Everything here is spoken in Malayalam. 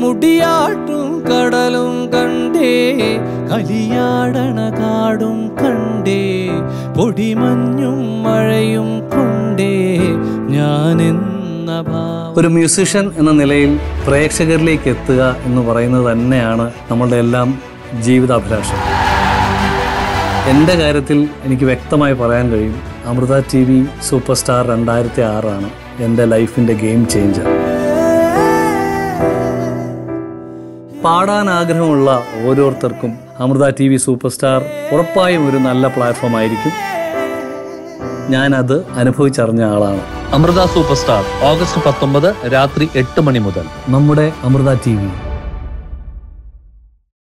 മുടിയാട്ടും കടലും കണ്ടേ കലിയാടണ കാടും കണ്ടേ പൊടിമഞ്ഞും മഴയും കൊണ്ടേ ഞാനെന്ന ഭാവം ഒരു മ്യൂസിഷ്യൻ എന്ന നിലയിൽ പ്രേക്ഷകരിലേക്ക് എത്തുക എന്ന് പറയുന്നത് തന്നെയാണ് നമ്മളുടെ എല്ലാം ജീവിതാഭിലാഷം എൻ്റെ കാര്യത്തിൽ എനിക്ക് വ്യക്തമായി പറയാൻ കഴിയും Amrita T V super star രണ്ടായിരത്തി ആറാണ് എൻ്റെ ലൈഫിൻ്റെ ഗെയിം ചേഞ്ചർ പാടാൻ ആഗ്രഹമുള്ള ഓരോരുത്തർക്കും Amrita T V super star ഉറപ്പായും ഒരു നല്ല പ്ലാറ്റ്ഫോം ആയിരിക്കും ഞാനത് അനുഭവിച്ചറിഞ്ഞ ആളാണ് അമൃത സൂപ്പർ സ്റ്റാർ ഓഗസ്റ്റ് പത്തൊമ്പത് രാത്രി എട്ട് മണി മുതൽ നമ്മുടെ അമൃത ടി വി